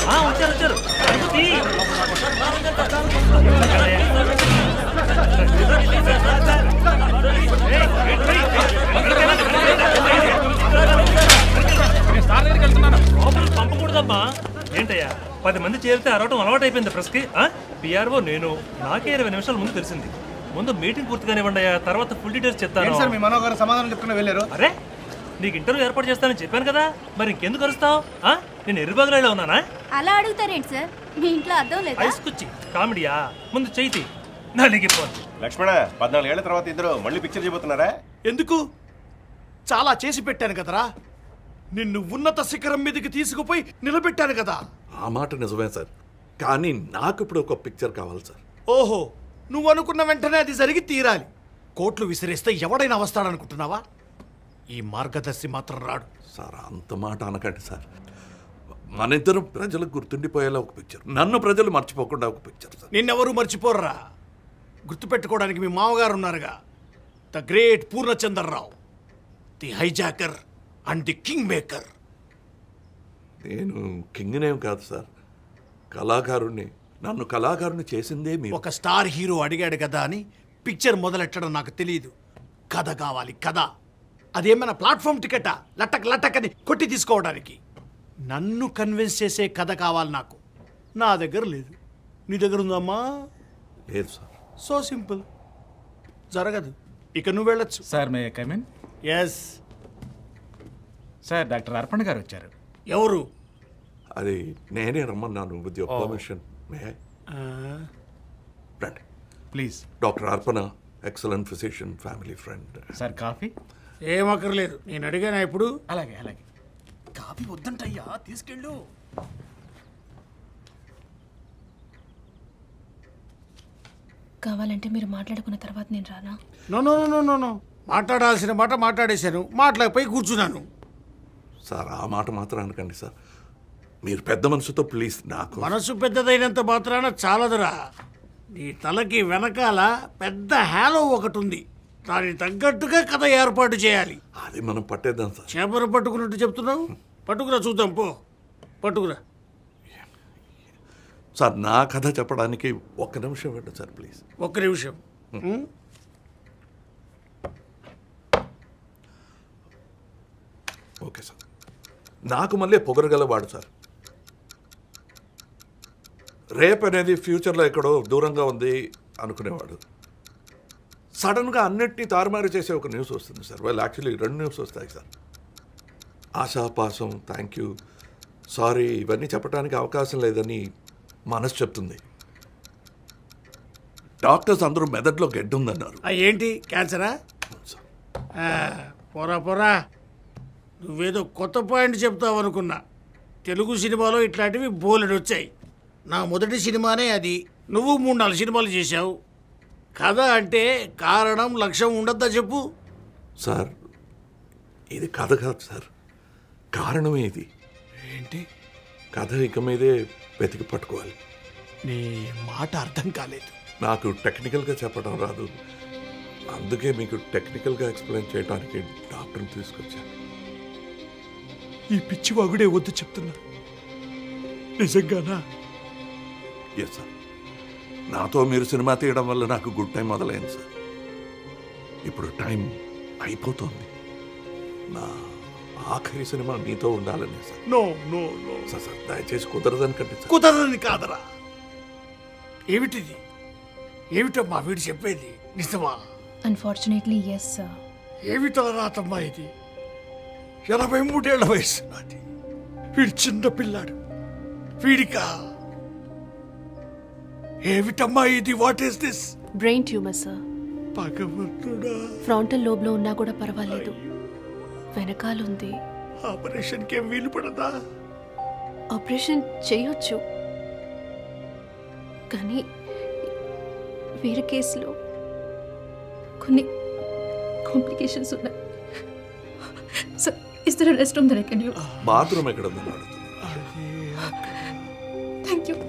ఆ, వచ్చారు వచ్చారు అడుగు తీ. లోపలికి పంపకూడదమ్మా ఏంటయ్యా పది మంది చేరితే అరవటం అలవాటు అయిపోయింది ప్రెస్కి పిఆర్ఓ నేను నాకే ఇరవై నిమిషాల ముందు తెలిసింది ముందు మీటింగ్ పూర్తిగానివ్వండి అయ్యా తర్వాత ఫుల్ డీటెయిల్స్ చెప్తాను ఏంటి సార్ మీ మనోగారు సమాధానం చెప్తున్నా వెళ్ళారు అరే నీకు ఇంటర్వ్యూ ఏర్పాటు చేస్తానని చెప్పాను కదా మరి ఇంకెందుకు అరుస్తావు నేను ఎర్రబాగులో ఉన్నానా అలా అడుగుతారేంటి సార్ మీ ఇంట్లో అర్థం లేదా ఐస్ కుచ్చి కామెడీయా ముందు చేయి నలిగిపోద్ది లక్ష్మణ పద్నాలుగేళ్ల తర్వాత ఇద్దరు మళ్ళీ పిక్చర్ చేయబోతున్నారా ఎందుకు చాలా చేసి పెట్టాను కదరా నిన్ను ఉన్నత శిఖరం మీదకి తీసుకుపోయి నిలబెట్టాను కదా ఆ మాట నిజమే సార్ కానీ నాకు ఇప్పుడు ఒక పిక్చర్ కావాలి సార్ ఓహో నువ్వు అనుకున్న వెంటనే అది జరిగి తీరాలి కోట్లు విసిరేస్తే ఎవడైనా వస్తాడనుకుంటున్నావా ఈ మార్గదర్శి మాత్రం రాడు సార్ అంత మాట అనకండి సార్ మన ఇద్దరం ప్రజలకు గుర్తుండిపోయేలా ఒక పిక్చర్ నన్ను ప్రజలు మర్చిపోకుండా ఒక పిక్చర్ సార్ నిన్నెవరూ మర్చిపోర్రా గుర్తుపెట్టుకోవడానికి మీ మామగారు ఉన్నారుగా the great Purnachandrarao the hijacker and the king maker నేను కింగ్నేం కాదు సార్ కళాకారుణ్ణి నన్ను కళాకారుని చేసిందే మీరు ఒక స్టార్ హీరో అడిగాడు కదా అని పిక్చర్ మొదలెట్టడం నాకు తెలియదు కథ కావాలి కథ అదేమైనా ప్లాట్ఫామ్ టికెటా లటక్ లటక్ అని కొట్టి తీసుకోవడానికి నన్ను కన్విన్స్ చేసే కథ కావాలి నాకు నా దగ్గర లేదు నీ దగ్గర ఉందమ్మా లేదు సార్ సో సింపుల్ జరగదు ఇక నువ్వు వెళ్ళొచ్చు sir may come in yes sir doctor Arpana గారు వచ్చారు ఎవరు అది నేనే రమ్మన్నాను విత్ యువర్ పర్మిషన్ మే రండి please doctor Arpana excellent physician family friend sir coffee ఏమక్కర్లేదు నేను అడిగానా ఇప్పుడు అలాగే అలాగే కాఫీ వద్దంటయ్యా తీసుకెళ్ళు కావాలంటే మీరు మాట్లాడుకున్న తర్వాత నేను రానా no no no no no మాట్లాడాల్సిన మాట మాట్లాడేశాను మాట్లాడిపోయి కూర్చున్నాను సార్ ఆ మాట మాత్రం అనకండి సార్ మీరు పెద్ద మనసుతో ప్లీజ్ నాకు మనసు పెద్దదైనంత మాత్రాన చాలదురా నీ తలకి వెనకాల పెద్ద హ్యాలో ఒకటి ఉంది దానికి తగ్గట్టుగా కథ ఏర్పాటు చేయాలి అది మనం పట్టేద్దాం సార్ చేపలు పట్టుకున్నట్టు చెప్తున్నావు పట్టుకురా చూద్దాం పో పట్టుకురా సార్ నా కథ చెప్పడానికి ఒక్క నిమిషం ఇవ్వండి సార్ ప్లీజ్ ఒక్క నిమిషం ఉం? ఓకే సార్ నాకు మళ్ళీ పొగరగలవాడు సార్ రేప్ అనేది ఫ్యూచర్లో ఎక్కడో దూరంగా ఉంది అనుకునేవాడు సడన్గా అన్నిటినీ తారుమారు చేసే ఒక న్యూస్ వస్తుంది సార్ వాళ్ళు యాక్చువల్లీ రెండు న్యూస్ వస్తాయి సార్ ఆశాపాసం థ్యాంక్ యూ సారీ ఇవన్నీ చెప్పడానికి అవకాశం లేదని మనసు చెప్తుంది డాక్టర్స్ అందరూ మెదడులో గడ్డి ఉందన్నారు ఆ, ఏంటి క్యాన్సరా సార్ ఆ, పోరా పోరా నువ్వేదో కొత్త పాయింట్ చెప్తావు అనుకున్నా తెలుగు సినిమాలో ఇట్లాంటివి బోలెడు వచ్చాయి నా మొదటి సినిమానే అది నువ్వు మూడు నాలుగు సినిమాలు చేశావు కథ అంటే కారణం లక్ష్యం ఉండద్దా చెప్పు సార్ ఇది కథ కాదు సార్ కారణమే ఇది ఏంటి కథ ఇక మీదే వెతికి పట్టుకోవాలి నీ మాట అర్థం కాలేదు నాకు టెక్నికల్గా చెప్పడం రాదు అందుకే మీకు టెక్నికల్గా ఎక్స్ప్లెయిన్ చేయడానికి డాక్టర్ని తీసుకొచ్చాను ఈ పిచ్చి వాగుడే వద్దు చెప్తున్నా నిజంగానా ఎస్ సార్ నాతో మీరు సినిమా తీయడం వల్ల నాకు గుడ్ టైం మొదలైంది సార్ ఇప్పుడు టైం అయిపోతుంది నా ఆఖరి సినిమా మీతో ఉండాలని sir no no no sir sir దయచేసి కుదరదని కంటే సార్ కుదరదని కాదరా ఏమిటిది ఏమిటమ్మా వీడు చెప్పేది నిజమా అన్ఫార్చునేట్లీ ఎస్ సార్ ఏమిటో రాతమ్మా ఇది ఎనభై మూడేళ్ల వయసు నాది వీడు చిన్న పిల్లాడు వీడికా ఏమిటమ్మా ఇది what is this brain tumour sir భగవంతుడా ఫ్రాంటల్ లోబ్లో ఉన్నా కూడా పర్వాలేదు వెనకాలుంది ఆపరేషన్కి ఏం వీలు పడదా ఆపరేషన్ చేయొచ్చు కానీ వేరే కేసులో కొన్ని కాంప్లికేషన్స్ ఉన్నాయి sir is there rest room there I can you bathroom ఎక్కడ ఉందని అడుగుతున్నాను థ్యాంక్ యూ